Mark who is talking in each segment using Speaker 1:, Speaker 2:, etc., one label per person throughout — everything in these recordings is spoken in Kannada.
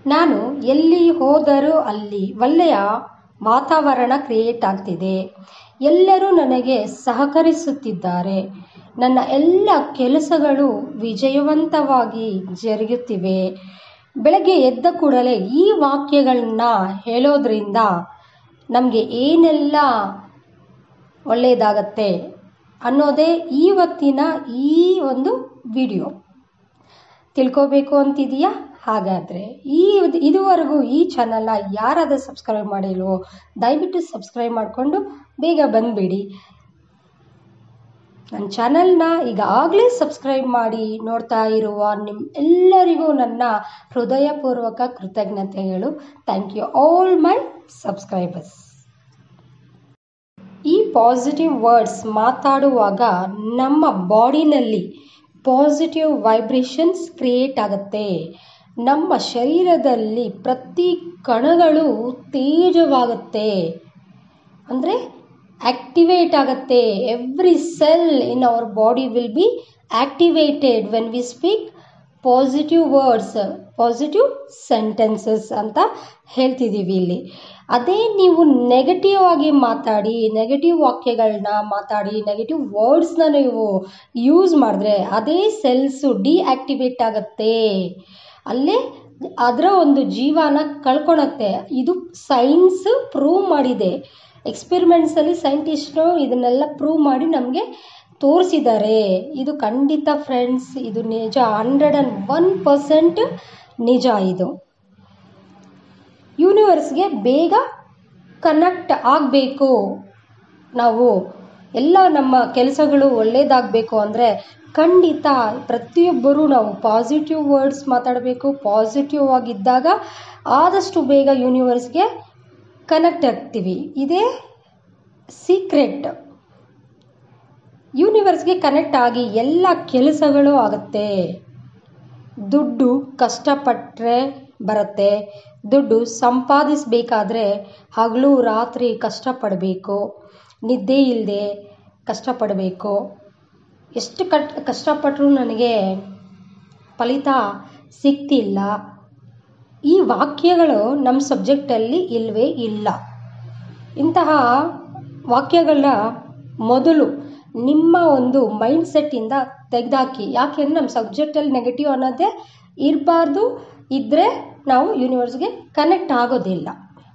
Speaker 1: ನಾನು ಎಲ್ಲಿ ಹೋದರೂ ಅಲ್ಲಿ ಒಳ್ಳೆಯ ವಾತಾವರಣ ಕ್ರಿಯೇಟ್ ಆಗ್ತಿದೆ ಎಲ್ಲರೂ ನನಗೆ ಸಹಕರಿಸುತ್ತಿದ್ದಾರೆ ನನ್ನ ಎಲ್ಲ ಕೆಲಸಗಳು ವಿಜಯವಂತವಾಗಿ ಜರುಗುತ್ತಿವೆ ಬೆಳಗ್ಗೆ ಎದ್ದ ಕೂಡಲೇ ಈ ವಾಕ್ಯಗಳನ್ನ ಹೇಳೋದ್ರಿಂದ ನಮಗೆ ಏನೆಲ್ಲ ಒಳ್ಳೆಯದಾಗತ್ತೆ ಅನ್ನೋದೇ ಇವತ್ತಿನ ಈ ಒಂದು ವಿಡಿಯೋ ತಿಳ್ಕೋಬೇಕು ಅಂತಿದೆಯಾ ಹಾಗಾದರೆ ಈ ಇದುವರೆಗೂ ಈ ಚಾನಲ್ನ ಯಾರಾದರೂ ಸಬ್ಸ್ಕ್ರೈಬ್ ಮಾಡಿಲ್ವೋ ದಯವಿಟ್ಟು ಸಬ್ಸ್ಕ್ರೈಬ್ ಮಾಡಿಕೊಂಡು ಬೇಗ ಬಂದುಬಿಡಿ ನನ್ನ ಚಾನಲ್ನ ಈಗಾಗಲೇ ಸಬ್ಸ್ಕ್ರೈಬ್ ಮಾಡಿ ನೋಡ್ತಾ ಇರುವ ನಿಮ್ಮ ಎಲ್ಲರಿಗೂ ನನ್ನ ಹೃದಯಪೂರ್ವಕ ಕೃತಜ್ಞತೆಗಳು thank you all my subscribers ಈ ಪಾಸಿಟಿವ್ ವರ್ಡ್ಸ್ ಮಾತಾಡುವಾಗ ನಮ್ಮ ಬಾಡಿನಲ್ಲಿ ಪಾಸಿಟಿವ್ ವೈಬ್ರೇಷನ್ಸ್ ಕ್ರಿಯೇಟ್ ಆಗುತ್ತೆ ನಮ್ಮ ಶರೀರದಲ್ಲಿ ಪ್ರತಿ ಕಣಗಳು ತೇಜವಾಗುತ್ತೆ ಅಂದರೆ ಆಕ್ಟಿವೇಟ್ ಆಗುತ್ತೆ every cell in our body will be activated when we speak positive words positive sentences ಅಂತ ಹೇಳ್ತಿದ್ದೀವಿ ಇಲ್ಲಿ ಅದೇ ನೀವು ನೆಗೆಟಿವ್ ಆಗಿ ಮಾತಾಡಿ ನೆಗೆಟಿವ್ ವಾಕ್ಯಗಳನ್ನ ಮಾತಾಡಿ ನೆಗೆಟಿವ್ ವರ್ಡ್ಸ್ನ ನೀವು ಯೂಸ್ ಮಾಡಿದ್ರೆ ಅದೇ ಸೆಲ್ಸು ಡಿಆಕ್ಟಿವೇಟ್ ಆಗುತ್ತೆ ಅಲ್ಲೇ ಅದರ ಒಂದು ಜೀವನ ಕಳ್ಕೊಳತ್ತೆ ಇದು ಸೈನ್ಸ್ ಪ್ರೂವ್ ಮಾಡಿದೆ ಎಕ್ಸ್ಪೆರಿಮೆಂಟ್ಸಲ್ಲಿ ಸೈಂಟಿಸ್ಟು ಇದನ್ನೆಲ್ಲ ಪ್ರೂವ್ ಮಾಡಿ ನಮಗೆ ತೋರಿಸಿದ್ದಾರೆ ಇದು ಖಂಡಿತ ಫ್ರೆಂಡ್ಸ್ ಇದು ನಿಜ ಹಂಡ್ರೆಡ್ ಆ್ಯಂಡ್ ಒನ್ ಪರ್ಸೆಂಟ್ ನಿಜ ಇದು ಯೂನಿವರ್ಸ್ಗೆ ಬೇಗ ಕನೆಕ್ಟ್ ಆಗಬೇಕು ನಾವು ಎಲ್ಲ ನಮ್ಮ ಕೆಲಸಗಳು ಒಳ್ಳೆಯದಾಗಬೇಕು ಅಂದರೆ ಖಂಡಿತ ಪ್ರತಿಯೊಬ್ಬರೂ ನಾವು ಪಾಸಿಟಿವ್ ವರ್ಡ್ಸ್ ಮಾತಾಡಬೇಕು ಪಾಸಿಟಿವ್ ಆಗಿದ್ದಾಗ ಆದಷ್ಟು ಬೇಗ ಯೂನಿವರ್ಸ್ಗೆ ಕನೆಕ್ಟ್ ಆಗ್ತೀವಿ ಇದೇ ಸೀಕ್ರೆಟ್ ಯೂನಿವರ್ಸ್ಗೆ ಕನೆಕ್ಟ್ ಆಗಿ ಎಲ್ಲ ಕೆಲಸಗಳು ಆಗುತ್ತೆ ದುಡ್ಡು ಕಷ್ಟಪಟ್ಟರೆ ಬರುತ್ತೆ ದುಡ್ಡು ಸಂಪಾದಿಸಬೇಕಾದ್ರೆ ಹಗಲು ರಾತ್ರಿ ಕಷ್ಟಪಡಬೇಕು ನಿದ್ದೆ ಇಲ್ಲದೆ ಕಷ್ಟಪಡಬೇಕು ಎಷ್ಟು ಕಟ್ ಕಷ್ಟಪಟ್ಟರೂ ನನಗೆ ಫಲಿತ ಸಿಗ್ತಿಲ್ಲ ಈ ವಾಕ್ಯಗಳು ನಮ್ಮ ಸಬ್ಜೆಕ್ಟಲ್ಲಿ ಇಲ್ಲವೇ ಇಲ್ಲ ಇಂತಹ ವಾಕ್ಯಗಳ ಮೊದಲು ನಿಮ್ಮ ಒಂದು ಮೈಂಡ್ ಸೆಟ್ಟಿಂದ ತೆಗೆದಾಕಿ ಯಾಕೆಂದರೆ ನಮ್ಮ ಸಬ್ಜೆಕ್ಟಲ್ಲಿ ನೆಗೆಟಿವ್ ಅನ್ನೋದೇ ಇರಬಾರ್ದು ಇದ್ದರೆ ನಾವು ಯೂನಿವರ್ಸ್ಗೆ ಕನೆಕ್ಟ್ ಆಗೋದಿಲ್ಲ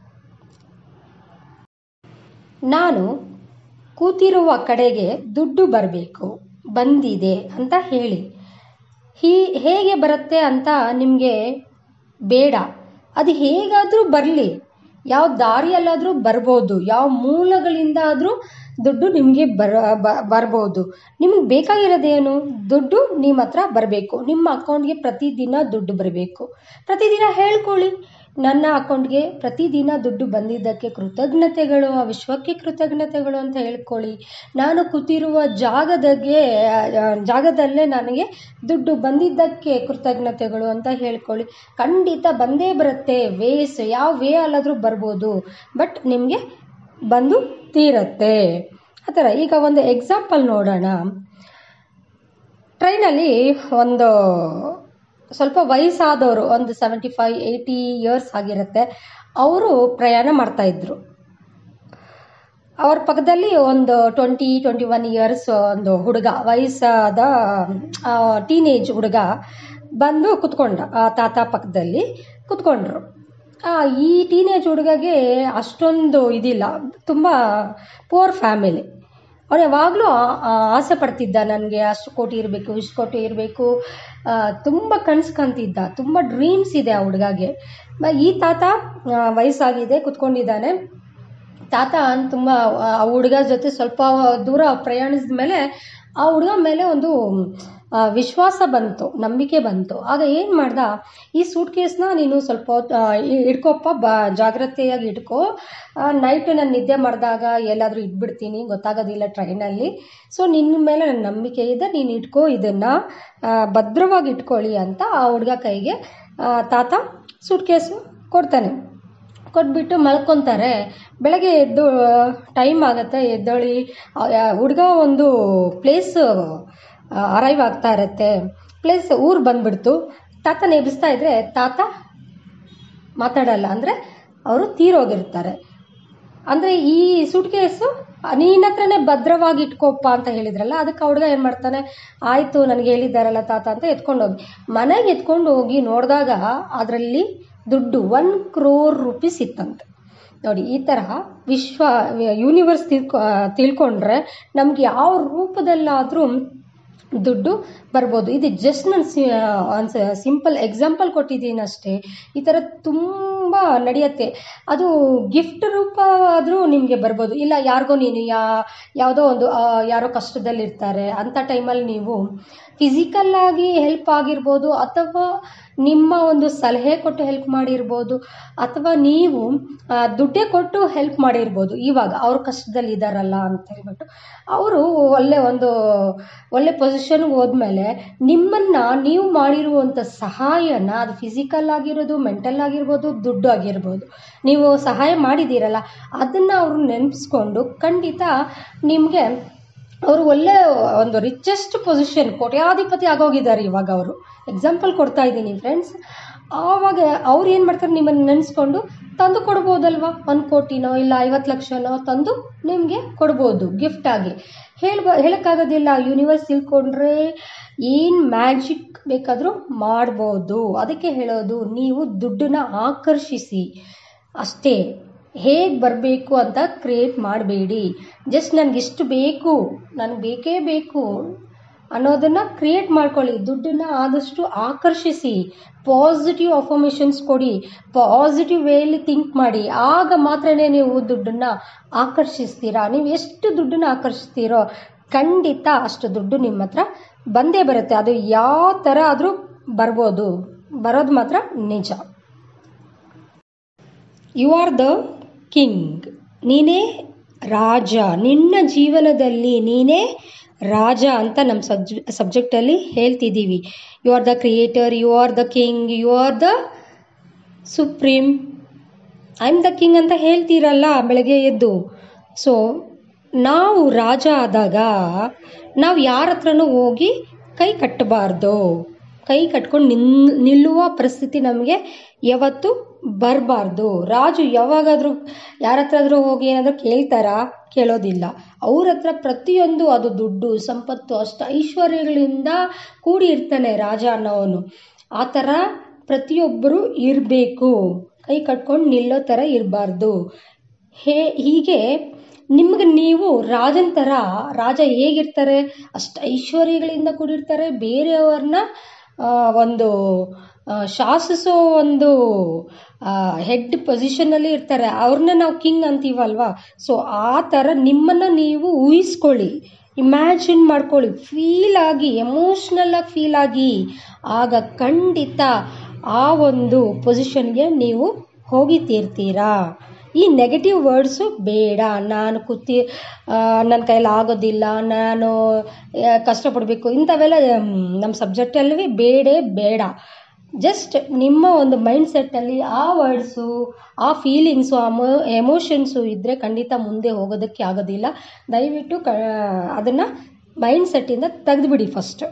Speaker 1: ನಾನು ಕೂತಿರುವ ಕಡೆಗೆ ದುಡ್ಡು ಬರಬೇಕು ಬಂದಿದೆ ಅಂತ ಹೇಳಿ ಹೀ ಹೇಗೆ ಬರುತ್ತೆ ಅಂತ ನಿಮಗೆ ಬೇಡ ಅದು ಹೇಗಾದರೂ ಬರಲಿ ಯಾವ ದಾರಿಯಲ್ಲಾದರೂ ಬರ್ಬೋದು ಯಾವ ಮೂಲಗಳಿಂದ ಆದರೂ ದುಡ್ಡು ನಿಮಗೆ ಬರ ಬರ್ಬೋದು ನಿಮಗೆ ಬೇಕಾಗಿರೋದೇನು ದುಡ್ಡು ನಿಮ್ಮ ಹತ್ರ ಬರಬೇಕು ನಿಮ್ಮ ಅಕೌಂಟ್ಗೆ ಪ್ರತಿದಿನ ದುಡ್ಡು ಬರಬೇಕು ಪ್ರತಿದಿನ ಹೇಳ್ಕೊಳ್ಳಿ ನನ್ನ ಅಕೌಂಟ್ಗೆ ಪ್ರತಿದಿನ ದುಡ್ಡು ಬಂದಿದ್ದಕ್ಕೆ ಕೃತಜ್ಞತೆಗಳು ಆ ವಿಶ್ವಕ್ಕೆ ಕೃತಜ್ಞತೆಗಳು ಅಂತ ಹೇಳ್ಕೊಳ್ಳಿ ನಾನು ಕೂತಿರುವ ಜಾಗದಾಗೆ ಜಾಗದಲ್ಲೇ ನನಗೆ ದುಡ್ಡು ಬಂದಿದ್ದಕ್ಕೆ ಕೃತಜ್ಞತೆಗಳು ಅಂತ ಹೇಳ್ಕೊಳ್ಳಿ ಖಂಡಿತ ಬಂದೇ ಬರುತ್ತೆ ವೇಸ್ ಯಾವ ವೇ ಅಲ್ಲಾದರೂ ಬರ್ಬೋದು ಬಟ್ ನಿಮಗೆ ಬಂದು ತೀರತ್ತೆ ಆ ಥರ ಈಗ ಒಂದು ಎಕ್ಸಾಂಪಲ್ ನೋಡೋಣ ಟ್ರೈನಲ್ಲಿ ಒಂದು ಸ್ವಲ್ಪ ವಯಸ್ಸಾದವರು ಒಂದು ಸೆವೆಂಟಿ ಫೈವ್ ಏಯ್ಟಿ ಇಯರ್ಸ್ ಆಗಿರುತ್ತೆ ಅವರು ಪ್ರಯಾಣ ಮಾಡ್ತಾಯಿದ್ರು ಅವ್ರ ಪಕ್ಕದಲ್ಲಿ ಒಂದು ಟ್ವೆಂಟಿ ಟ್ವೆಂಟಿ ಒನ್ ಇಯರ್ಸ್ ಒಂದು ಹುಡುಗ ವಯಸ್ಸಾದ ಟೀನೇಜ್ ಹುಡುಗ ಬಂದು ಕುತ್ಕೊಂಡ ಆ ತಾತ ಪಕ್ಕದಲ್ಲಿ ಕುತ್ಕೊಂಡ್ರು ಈ ಟೀನೇಜ್ ಹುಡುಗಗೆ ಅಷ್ಟೊಂದು ಇದಿಲ್ಲ ತುಂಬ ಪೂರ್ ಫ್ಯಾಮಿಲಿ ಅವನು ಯಾವಾಗಲೂ ಆಸೆ ಪಡ್ತಿದ್ದ ನನಗೆ ಅಷ್ಟು ಕೋಟಿ ಇರಬೇಕು ಇಷ್ಟು ಕೋಟಿ ಇರಬೇಕು ತುಂಬ ಕನಸು ಕಾಣ್ತಿದ್ದ ತುಂಬ ಡ್ರೀಮ್ಸ್ ಇದೆ ಆ ಹುಡುಗಗೆ ಈ ತಾತ ವಯಸ್ಸಾಗಿದೆ ಕುತ್ಕೊಂಡಿದ್ದಾನೆ ತಾತ ತುಂಬ ಆ ಹುಡುಗ ಜೊತೆ ಸ್ವಲ್ಪ ದೂರ ಪ್ರಯಾಣಿಸಿದ ಮೇಲೆ ಆ ಹುಡುಗ ಮೇಲೆ ಒಂದು ವಿಶ್ವಾಸ ಬಂತು ನಂಬಿಕೆ ಬಂತು ಆಗ ಏನು ಮಾಡ್ದ ಈ ಸೂಟ್ ಕೇಸ್ನ ನೀನು ಸ್ವಲ್ಪ ಹೊತ್ತು ಇಟ್ಕೊಪ್ಪ ಬ ಜಾಗ್ರತೆಯಾಗಿ ಇಟ್ಕೋ ನೈಟ್ ನಾನು ನಿದ್ದೆ ಮಾಡಿದಾಗ ಎಲ್ಲಾದರೂ ಇಟ್ಬಿಡ್ತೀನಿ ಗೊತ್ತಾಗೋದಿಲ್ಲ ಟ್ರೈನಲ್ಲಿ ಸೊ ನಿನ್ನ ಮೇಲೆ ನನ್ನ ನಂಬಿಕೆ ಇದೆ ನೀನು ಇಟ್ಕೋ ಇದನ್ನು ಭದ್ರವಾಗಿ ಇಟ್ಕೊಳ್ಳಿ ಅಂತ ಆ ಹುಡುಗ ಕೈಗೆ ತಾತ ಸೂಟ್ ಕೇಸು ಕೊಡ್ತಾನೆ ಕೊಟ್ಬಿಟ್ಟು ಮಲ್ಕೊತಾರೆ ಬೆಳಗ್ಗೆ ಎದ್ದು ಟೈಮ್ ಆಗುತ್ತೆ ಎದ್ದೇಳಿ ಹುಡುಗ ಒಂದು ಪ್ಲೇಸ್ ಅರೈವ್ ಆಗ್ತಾ ಇರುತ್ತೆ ಪ್ಲೇಸ್ ಊರು ಬಂದ್ಬಿಡ್ತು ತಾತ ನೆಬ್ಬಿಸ್ತಾ ಇದ್ರೆ ತಾತ ಮಾತಾಡಲ್ಲ ಅಂದರೆ ಅವರು ತೀರೋಗಿರ್ತಾರೆ ಅಂದರೆ ಈ ಸೂಟ್ ಕೇಸು ನೀನ ಹತ್ರನೇ ಭದ್ರವಾಗಿ ಇಟ್ಕೋಪ್ಪ ಅಂತ ಹೇಳಿದ್ರಲ್ಲ ಅದಕ್ಕೆ ಆ ಹುಡುಗ ಏನು ಮಾಡ್ತಾನೆ ಆಯಿತು ನನಗೆ ಹೇಳಿದ್ದಾರಲ್ಲ ತಾತ ಅಂತ ಎತ್ಕೊಂಡು ಹೋಗಿ ಮನೆಗೆ ಎತ್ಕೊಂಡು ಹೋಗಿ ನೋಡಿದಾಗ ಅದರಲ್ಲಿ ದುಡ್ಡು ಒನ್ ಕ್ರೋರ್ ರುಪೀಸ್ ಇತ್ತಂತೆ ನೋಡಿ ಈ ತರಹ ವಿಶ್ವ ಯೂನಿವರ್ಸ್ ತಿಳ್ಕೊ ತಿಳ್ಕೊಂಡ್ರೆ ನಮ್ಗೆ ಯಾವ ರೂಪದಲ್ಲಾದರೂ ದುಡ್ಡು ಬರ್ಬೋದು ಇದು ಜಸ್ಟ್ ನಾನು ಸಿಂಪಲ್ ಎಕ್ಸಾಂಪಲ್ ಕೊಟ್ಟಿದ್ದೀನಿ ಅಷ್ಟೇ ಈ ಥರ ತುಂಬ ನಡೆಯುತ್ತೆ ಅದು ಗಿಫ್ಟ್ ರೂಪ ಆದರೂ ನಿಮಗೆ ಬರ್ಬೋದು ಇಲ್ಲ ಯಾರಿಗೋ ನೀನು ಯಾ ಯಾವುದೋ ಒಂದು ಆ, ಯಾರೋ ಕಷ್ಟದಲ್ಲಿರ್ತಾರೆ ಅಂಥ ಟೈಮಲ್ಲಿ ನೀವು ಫಿಸಿಕಲ್ ಆಗಿ ಹೆಲ್ಪ್ ಆಗಿರ್ಬೋದು ಅಥವಾ ನಿಮ್ಮ ಒಂದು ಸಲಹೆ ಕೊಟ್ಟು ಹೆಲ್ಪ್ ಮಾಡಿರ್ಬೋದು ಅಥವಾ ನೀವು ಆ, ದುಡ್ಡೇ ಕೊಟ್ಟು ಹೆಲ್ಪ್ ಮಾಡಿರ್ಬೋದು ಇವಾಗ ಅವ್ರ ಕಷ್ಟದಲ್ಲಿ ಇದ್ದಾರಲ್ಲ ಅಂತ ಹೇಳ್ಬಿಟ್ಟು ಅವರು ಒಳ್ಳೆ ಒಂದು ಒಳ್ಳೆ ಪೊಸಿಷನ್ಗೆ ಹೋದ್ಮೇಲೆ ನಿಮ್ಮನ್ನ ನೀವು ಮಾಡಿರುವಂಥ ಸಹಾಯನ ಅದು ಫಿಸಿಕಲ್ ಆಗಿರೋದು ಮೆಂಟಲ್ ಆಗಿರ್ಬೋದು ದುಡ್ಡು ಆಗಿರ್ಬೋದು ನೀವು ಸಹಾಯ ಮಾಡಿದ್ದೀರಲ್ಲ ಅದನ್ನು ಅವರು ನೆನೆಸ್ಕೊಂಡು ಖಂಡಿತ ನಿಮಗೆ ಅವರು ಒಳ್ಳೆ ಒಂದು ರಿಚೆಸ್ಟ್ ಪೊಸಿಷನ್ ಕೋಟ್ಯಾಧಿಪತಿ ಆಗೋಗಿದ್ದಾರೆ ಇವಾಗ ಅವರು ಎಕ್ಸಾಂಪಲ್ ಕೊಡ್ತಾ ಇದ್ದೀನಿ ಫ್ರೆಂಡ್ಸ್ ಆವಾಗ ಅವ್ರು ಏನು ಮಾಡ್ತಾರೆ ನಿಮ್ಮನ್ನು ನೆನೆಸ್ಕೊಂಡು ತಂದು ಕೊಡ್ಬೋದಲ್ವಾ ಒಂದು ಕೋಟಿನೋ ಇಲ್ಲ ಐವತ್ತು ಲಕ್ಷನೋ ತಂದು ನಿಮಗೆ ಕೊಡ್ಬೋದು ಗಿಫ್ಟ್ ಆಗಿ ಹೇಳ್ಬ ಹೇಳೋಕ್ಕಾಗೋದಿಲ್ಲ ಯೂನಿವರ್ಸ್ ತಿಳ್ಕೊಂಡ್ರೆ ಏನು ಮ್ಯಾಜಿಕ್ ಬೇಕಾದರೂ ಮಾಡ್ಬೋದು ಅದಕ್ಕೆ ಹೇಳೋದು ನೀವು ದುಡ್ಡನ್ನ ಆಕರ್ಷಿಸಿ ಅಷ್ಟೇ ಹೇಗೆ ಬರಬೇಕು ಅಂತ ಕ್ರಿಯೇಟ್ ಮಾಡಬೇಡಿ ಜಸ್ಟ್ ನನಗಿಷ್ಟು ಬೇಕು ನನಗೆ ಬೇಕೇ ಬೇಕು ಅನ್ನೋದನ್ನು ಕ್ರಿಯೇಟ್ ಮಾಡ್ಕೊಳ್ಳಿ ದುಡ್ಡನ್ನು ಆದಷ್ಟು ಆಕರ್ಷಿಸಿ ಪಾಸಿಟಿವ್ ಅಫರ್ಮೇಷನ್ಸ್ ಕೊಡಿ ಪಾಸಿಟಿವ್ ವೇಲಿ ಥಿಂಕ್ ಮಾಡಿ ಆಗ ಮಾತ್ರನೇ ನೀವು ದುಡ್ಡನ್ನು ಆಕರ್ಷಿಸ್ತೀರಾ ನೀವು ಎಷ್ಟು ದುಡ್ಡನ್ನು ಆಕರ್ಷಿಸ್ತೀರೋ ಖಂಡಿತ ಅಷ್ಟು ದುಡ್ಡು ನಿಮ್ಮ ಹತ್ರ ಬಂದೇ ಬರುತ್ತೆ ಅದು ಯಾವ ಥರ ಆದರೂ ಬರ್ಬೋದು ಬರೋದು ಮಾತ್ರ ನಿಜ ಯು ಆರ್ ದ ಕಿಂಗ್ ನೀನೇ ರಾಜ ನಿನ್ನ ಜೀವನದಲ್ಲಿ ನೀನೇ ರಾಜ ಅಂತ ನಮ್ಮ ಸಬ್ಜ್ ಸಬ್ಜೆಕ್ಟಲ್ಲಿ ಹೇಳ್ತಿದ್ದೀವಿ you are the creator you are the king you are the supreme I am the king ಅಂತ ಹೇಳ್ತೀರಲ್ಲ ಬೆಳಗ್ಗೆ ಎದ್ದು ಸೊ ನಾವು ರಾಜ ಆದಾಗ ನಾವು ಯಾರ ಹತ್ರನೂ ಹೋಗಿ ಕೈ ಕಟ್ಟಬಾರ್ದು ಕೈ ಕಟ್ಕೊಂಡು ನಿನ್ ನಿಲ್ಲುವ ಪರಿಸ್ಥಿತಿ ನಮಗೆ ಯಾವತ್ತೂ ಬರಬಾರ್ದು ರಾಜು ಯಾವಾಗಾದರೂ ಯಾರ ಹತ್ರ ಆದರೂ ಹೋಗಿ ಏನಾದರೂ ಕೇಳ್ತಾರಾ ಕೇಳೋದಿಲ್ಲ ಅವ್ರ ಹತ್ರ ಪ್ರತಿಯೊಂದು ಅದು ದುಡ್ಡು ಸಂಪತ್ತು ಅಷ್ಟು ಐಶ್ವರ್ಯಗಳಿಂದ ಕೂಡಿ ಇರ್ತಾನೆ ರಾಜ ಅನ್ನೋವನು ಆ ಥರ ಪ್ರತಿಯೊಬ್ಬರು ಇರಬೇಕು ಕೈ ಕಟ್ಕೊಂಡು ನಿಲ್ಲೋ ಥರ ಇರಬಾರ್ದು ಹೇ ಹೀಗೆ ನಿಮ್ಗೆ ನೀವು ರಾಜನ ಥರ ರಾಜ ಹೇಗಿರ್ತಾರೆ ಅಷ್ಟು ಐಶ್ವರ್ಯಗಳಿಂದ ಕೂಡಿರ್ತಾರೆ ಬೇರೆಯವ್ರನ್ನ ಆ, ಒಂದು ಆ, ಶಾಸಿಸೋ ಒಂದು ಹೆಡ್ ಪೊಸಿಷನಲ್ಲಿ ಇರ್ತಾರೆ ಅವ್ರನ್ನ ನಾವು ಕಿಂಗ್ ಅಂತೀವಲ್ವಾ ಸೊ ಆ ಥರ ನಿಮ್ಮನ್ನು ನೀವು ಊಹಿಸ್ಕೊಳ್ಳಿ ಇಮ್ಯಾಜಿನ್ ಮಾಡ್ಕೊಳ್ಳಿ ಫೀಲ್ ಆಗಿ ಎಮೋಷ್ನಲ್ ಆಗಿ ಫೀಲ್ ಆಗಿ ಆಗ ಖಂಡಿತ ಆ ಒಂದು ಪೊಸಿಷನ್ಗೆ ನೀವು ಹೋಗಿ ತೀರ್ತೀರಾ ಈ ನೆಗೆಟಿವ್ ವರ್ಡ್ಸು ಬೇಡ ನಾನು ಕೂತಿ ನನ್ನ ಕೈಯಲ್ಲಿ ಆಗೋದಿಲ್ಲ ನಾನು ಆ, ಕಷ್ಟಪಡಬೇಕು ಇಂಥವೆಲ್ಲ ನಮ್ಮ ಸಬ್ಜೆಕ್ಟಲ್ಲಿ ಬೇಡೇ ಬೇಡ ಜಸ್ಟ್ ನಿಮ್ಮ ಒಂದು ಮೈಂಡ್ ಸೆಟ್ಟಲ್ಲಿ ಆ ವರ್ಡ್ಸು ಆ ಫೀಲಿಂಗ್ಸು ಆ ಮೊ ಎಮೋಷನ್ಸು ಇದ್ದರೆ ಖಂಡಿತ ಮುಂದೆ ಹೋಗೋದಕ್ಕೆ ಆಗೋದಿಲ್ಲ ದಯವಿಟ್ಟು ಕ ಅದನ್ನು ಮೈಂಡ್ ಸೆಟ್ಟಿಂದ ತೆಗೆದುಬಿಡಿ ಫಸ್ಟ್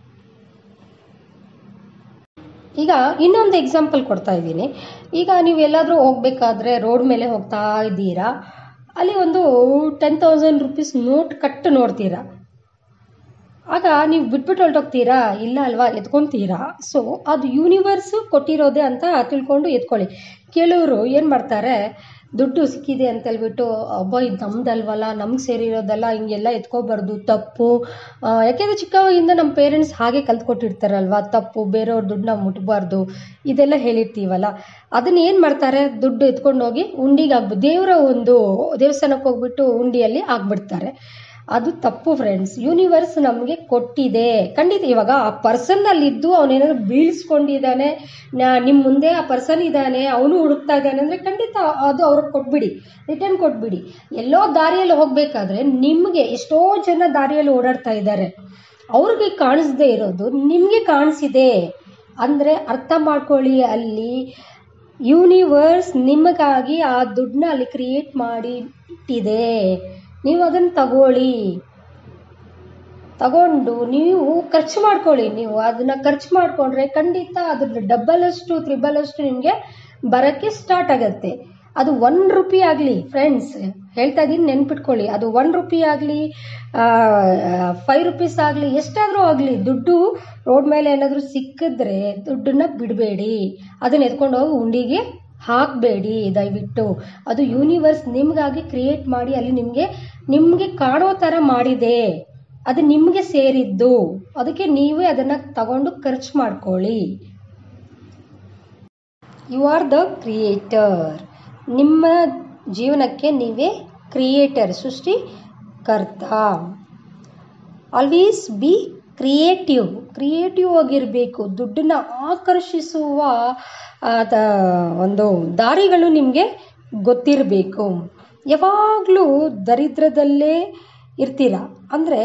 Speaker 1: ಈಗ ಇನ್ನೊಂದು ಎಕ್ಸಾಂಪಲ್ ಕೊಡ್ತಾ ಇದ್ದೀನಿ ಈಗ ನೀವು ಎಲ್ಲಾದರೂ ಹೋಗ್ಬೇಕಾದ್ರೆ ರೋಡ್ ಮೇಲೆ ಹೋಗ್ತಾ ಇದ್ದೀರಾ ಅಲ್ಲಿ ಒಂದು ಟೆನ್ ತೌಸಂಡ್ ರುಪೀಸ್ ನೋಟ್ ಕಟ್ಟು ನೋಡ್ತೀರಾ ಆಗ ನೀವು ಬಿಟ್ಬಿಟ್ಟು ಹೊರಟೋಗ್ತೀರಾ ಇಲ್ಲ ಅಲ್ವಾ ಎತ್ಕೊತೀರಾ ಸೊ ಅದು ಯೂನಿವರ್ಸು ಕೊಟ್ಟಿರೋದೆ ಅಂತ ತಿಳ್ಕೊಂಡು ಎತ್ಕೊಳ್ಳಿ ಕೆಲವರು ಏನು ಮಾಡ್ತಾರೆ ದುಡ್ಡು ಸಿಕ್ಕಿದೆ ಅಂತ ಹೇಳ್ಬಿಟ್ಟು ಅಬ್ಬ ಇದು ನಮ್ದಲ್ವಲ್ಲ ನಮ್ಗೆ ಸೇರಿರೋದಲ್ಲ ಹಿಂಗೆಲ್ಲ ಎತ್ಕೋಬಾರ್ದು ತಪ್ಪು ಆ, ಯಾಕೆಂದರೆ ಚಿಕ್ಕವಾಗಿಂದ ನಮ್ಮ ಪೇರೆಂಟ್ಸ್ ಹಾಗೆ ಕಲ್ತ್ಕೊಟ್ಟಿರ್ತಾರಲ್ವ ತಪ್ಪು ಬೇರೆಯವ್ರ ದುಡ್ಡನ್ನ ಮುಟ್ಬಾರ್ದು ಇದೆಲ್ಲ ಹೇಳಿರ್ತೀವಲ್ಲ ಅದನ್ನ ಏನು ಮಾಡ್ತಾರೆ ದುಡ್ಡು ಎತ್ಕೊಂಡು ಹೋಗಿ ಉಂಡಿಗೆ ಆಗ್ಬಿಟ್ಟು ದೇವರ ಒಂದು ದೇವಸ್ಥಾನಕ್ಕೆ ಹೋಗ್ಬಿಟ್ಟು ಉಂಡಿಯಲ್ಲಿ ಆಗ್ಬಿಡ್ತಾರೆ ಅದು ತಪ್ಪು ಫ್ರೆಂಡ್ಸ್ ಯೂನಿವರ್ಸ್ ನಮಗೆ ಕೊಟ್ಟಿದೆ ಖಂಡಿತ ಇವಾಗ ಆ ಪರ್ಸನ್ ಅಲ್ಲಿದ್ದು ಅವನೇನಾದ್ರು ಬೀಳ್ಸ್ಕೊಂಡಿದ್ದಾನೆ ನಿಮ್ಮ ಮುಂದೆ ಆ ಪರ್ಸನ್ ಇದ್ದಾನೆ ಅವನು ಹುಡುಕ್ತಾ ಇದ್ದಾನೆ ಅಂದರೆ ಖಂಡಿತ ಅದು ಅವ್ರಿಗೆ ಕೊಟ್ಬಿಡಿ ರಿಟರ್ನ್ ಕೊಟ್ಬಿಡಿ ಎಲ್ಲೋ ದಾರಿಯಲ್ಲಿ ಹೋಗಬೇಕಾದ್ರೆ ನಿಮಗೆ ಎಷ್ಟೋ ಜನ ದಾರಿಯಲ್ಲಿ ಓಡಾಡ್ತಾ ಇದ್ದಾರೆ ಅವ್ರಿಗೆ ಕಾಣಿಸ್ದೇ ಇರೋದು ನಿಮಗೆ ಕಾಣಿಸಿದೆ ಅಂದರೆ ಅರ್ಥ ಮಾಡ್ಕೊಳ್ಳಿ ಅಲ್ಲಿ ಯೂನಿವರ್ಸ್ ನಿಮಗಾಗಿ ಆ ದುಡ್ಡನ್ನ ಅಲ್ಲಿ ಕ್ರಿಯೇಟ್ ಮಾಡಿ ಇಟ್ಟಿದೆ ನೀವು ಅದನ್ನು ತಗೊಳ್ಳಿ ತಗೊಂಡು ನೀವು ಖರ್ಚು ಮಾಡ್ಕೊಳ್ಳಿ ನೀವು ಅದನ್ನ ಖರ್ಚು ಮಾಡಿಕೊಂಡ್ರೆ ಖಂಡಿತ ಅದ್ರ ಡಬ್ಬಲ್ ಅಷ್ಟು ತ್ರಿಬಲ್ ಅಷ್ಟು ನಿಮಗೆ ಬರೋಕ್ಕೆ ಸ್ಟಾರ್ಟ್ ಆಗುತ್ತೆ ಅದು ಒನ್ ರುಪಿ ಆಗಲಿ ಫ್ರೆಂಡ್ಸ್ ಹೇಳ್ತಾ ಇದ್ದೀನಿ ನೆನ್ಪಿಟ್ಕೊಳ್ಳಿ ಅದು ಒನ್ ರುಪಿ ಆಗಲಿ ಫೈವ್ ರುಪೀಸ್ ಆಗಲಿ ಎಷ್ಟಾದರೂ ಆಗಲಿ ದುಡ್ಡು ರೋಡ್ ಮೇಲೆ ಏನಾದರೂ ಸಿಕ್ಕಿದ್ರೆ ದುಡ್ಡನ್ನ ಬಿಡಬೇಡಿ ಅದನ್ನ ಎತ್ಕೊಂಡು ಹೋಗಿ ಉಂಡಿಗೆ ಹಾಕಬೇಡಿ ದಯವಿಟ್ಟು ಅದು ಯೂನಿವರ್ಸ್ ನಿಮಗಾಗಿ ಕ್ರಿಯೇಟ್ ಮಾಡಿ ಅಲ್ಲಿ ನಿಮಗೆ ನಿಮಗೆ ಕಾಣೋ ಥರ ಮಾಡಿದೆ ಅದು ನಿಮಗೆ ಸೇರಿದ್ದು ಅದಕ್ಕೆ ನೀವೇ ಅದನ್ನು ತಗೊಂಡು ಖರ್ಚು ಮಾಡ್ಕೊಳ್ಳಿ ಯು ಆರ್ ದ ಕ್ರಿಯೇಟರ್ ನಿಮ್ಮ ಜೀವನಕ್ಕೆ ನೀವೇ ಕ್ರಿಯೇಟರ್ ಸೃಷ್ಟಿಕರ್ತ ಆಲ್ವೇಸ್ ಬಿ ಕ್ರಿಯೇಟಿವ್ ಕ್ರಿಯೇಟಿವ್ ಆಗಿರಬೇಕು ದುಡ್ಡನ್ನು ಆಕರ್ಷಿಸುವ ಅದ ಒಂದು ದಾರಿಗಳು ನಿಮಗೆ ಗೊತ್ತಿರಬೇಕು ಯಾವಾಗಲೂ ದರಿದ್ರದಲ್ಲೇ ಇರ್ತೀರ ಅಂದರೆ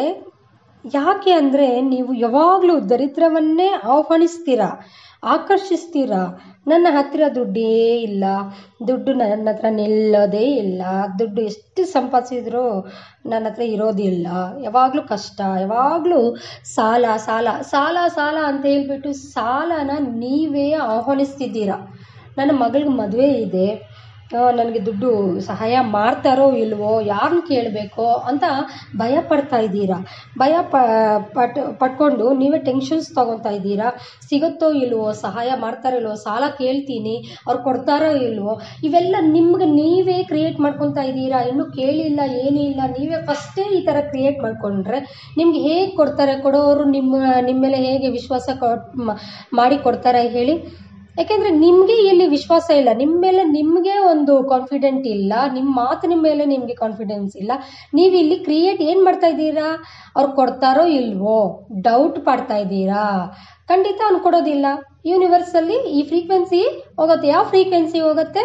Speaker 1: ಯಾಕೆ ಅಂದರೆ ನೀವು ಯಾವಾಗಲೂ ದರಿದ್ರವನ್ನೇ ಆಹ್ವಾನಿಸ್ತೀರ ಆಕರ್ಷಿಸ್ತೀರ ನನ್ನ ಹತ್ತಿರ ದುಡ್ಡೇ ಇಲ್ಲ ದುಡ್ಡು ನನ್ನ ಹತ್ರ ನಿಲ್ಲೋದೇ ಇಲ್ಲ ದುಡ್ಡು ಎಷ್ಟು ಸಂಪಾದಿಸಿದ್ರು ನನ್ನ ಹತ್ರ ಇರೋದಿಲ್ಲ ಯಾವಾಗಲೂ ಕಷ್ಟ ಯಾವಾಗಲೂ ಸಾಲ ಸಾಲ ಸಾಲ ಸಾಲ ಅಂತ ಹೇಳ್ಬಿಟ್ಟು ಸಾಲನ ನೀವೇ ಆಹ್ವಾನಿಸ್ತಿದ್ದೀರ ನನ್ನ ಮಗಳಿಗೆ ಮದುವೆ ಇದೆ ನನಗೆ ದುಡ್ಡು ಸಹಾಯ ಮಾಡ್ತಾರೋ ಇಲ್ವೋ ಯಾರನ್ನ ಕೇಳಬೇಕೋ ಅಂತ ಭಯ ಪಡ್ತಾ ಇದ್ದೀರಾ ಭಯ ಪ ಪಟ್ ಪಟ್ಕೊಂಡು ನೀವೇ ಟೆನ್ಷನ್ಸ್ ತೊಗೊತಾ ಇದ್ದೀರಾ ಸಿಗುತ್ತೋ ಇಲ್ವೋ ಸಹಾಯ ಮಾಡ್ತಾರೋ ಇಲ್ವೋ ಸಾಲ ಕೇಳ್ತೀನಿ ಅವ್ರು ಕೊಡ್ತಾರೋ ಇಲ್ವೋ ಇವೆಲ್ಲ ನಿಮ್ಗೆ ನೀವೇ ಕ್ರಿಯೇಟ್ ಮಾಡ್ಕೊತಾ ಇದ್ದೀರಾ ಇನ್ನೂ ಕೇಳಿಲ್ಲ ಏನೂ ಇಲ್ಲ ನೀವೇ ಫಸ್ಟೇ ಈ ಥರ ಕ್ರಿಯೇಟ್ ಮಾಡಿಕೊಂಡ್ರೆ ನಿಮ್ಗೆ ಹೇಗೆ ಕೊಡ್ತಾರೆ ಕೊಡೋರು ನಿಮ್ಮ ನಿಮ್ಮ ಮೇಲೆ ಹೇಗೆ ವಿಶ್ವಾಸ ಕೊಟ್ ಮಾಡಿ ಕೊಡ್ತಾರೆ ಹೇಳಿ ಯಾಕೆಂದರೆ ನಿಮಗೆ ಇಲ್ಲಿ ವಿಶ್ವಾಸ ಇಲ್ಲ ನಿಮ್ಮ ಮೇಲೆ ನಿಮಗೆ ಒಂದು ಕಾನ್ಫಿಡೆಂಟ್ ಇಲ್ಲ ನಿಮ್ಮ ಮಾತಿನ ಮೇಲೆ ನಿಮಗೆ ಕಾನ್ಫಿಡೆನ್ಸ್ ಇಲ್ಲ ನೀವು ಇಲ್ಲಿ ಕ್ರಿಯೇಟ್ ಏನು ಮಾಡ್ತಾ ಇದ್ದೀರಾ ಅವ್ರು ಕೊಡ್ತಾರೋ ಇಲ್ವೋ ಡೌಟ್ ಪಡ್ತಾ ಇದ್ದೀರಾ ಖಂಡಿತ ಅವ್ನು ಕೊಡೋದಿಲ್ಲ ಯೂನಿವರ್ಸಲ್ಲಿ ಈ ಫ್ರೀಕ್ವೆನ್ಸಿ ಹೋಗುತ್ತೆ ಯಾವ ಫ್ರೀಕ್ವೆನ್ಸಿ ಹೋಗುತ್ತೆ